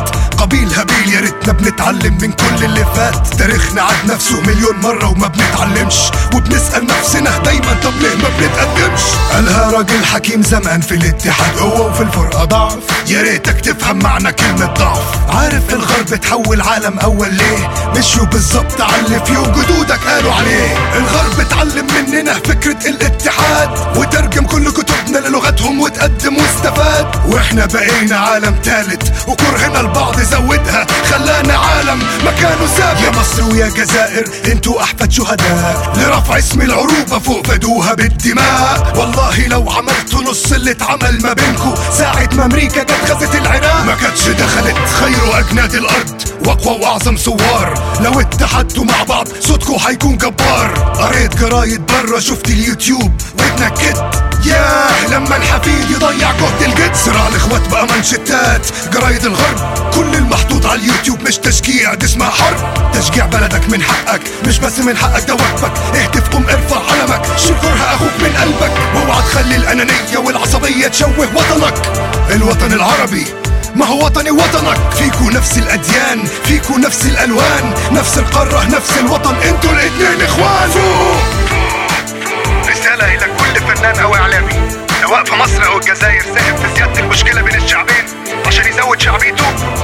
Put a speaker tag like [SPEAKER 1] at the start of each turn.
[SPEAKER 1] قبيل هابيل يا ريتنا بنتعلم من كل اللي فات تاريخنا عاد نفسه مليون مرة وما بنتعلمش وبنسأل نفسنا دايما طب ليه ما بنتقدمش قالها راجل حكيم زمان في الاتحاد قوة وفي الفرقة ضعف يا ريتك تفهم معنى كلمة ضعف عارف الغرب تحول عالم أول ليه مشوا بالظبط على اللي في يوم جدودك قالوا عليه الغرب اتعلم مننا فكرة الاتحاد وترجم كل كتبنا للغتهم وتقدم واستفاد واحنا بقينا عالم تالت وكرهنا البعض زودها خلانا عالم مكانه ثابت يا مصر ويا جزائر انتوا احفاد شهداء لرفع اسم العروبة فوق فدوها بالدماء والله لو عملتوا نص اللي اتعمل ما بينكو ساعة ما امريكا جت غزت العراق ما كانتش دخلت خير اجناد الارض واقوى واعظم ثوار لو اتحدتوا مع بعض صوتكو هيكون جبار قريت جرايد بره شفت اليوتيوب واتنكدت ياه لما الحفيد يضيع جهد الجد صراع الاخوات بقى منشتات جرايد الغرب كل المحطوط على اليوتيوب مش تشجيع دي اسمها حرب تشجيع بلدك من حقك مش بس من حقك ده واجبك اهتف قوم ارفع علمك شكرها اخوك من قلبك واوعى تخلي الانانيه والعصبيه تشوه وطنك الوطن العربي ما هو وطني وطنك فيكو نفس الاديان فيكو نفس الالوان نفس القاره نفس الوطن انتوا الاتنين اخوان فوق
[SPEAKER 2] رسالة إلى كل فنان أو إعلامي سواء في مصر أو الجزائر ساهم في زيادة المشكلة بين الشعبين عشان يزود شعبيته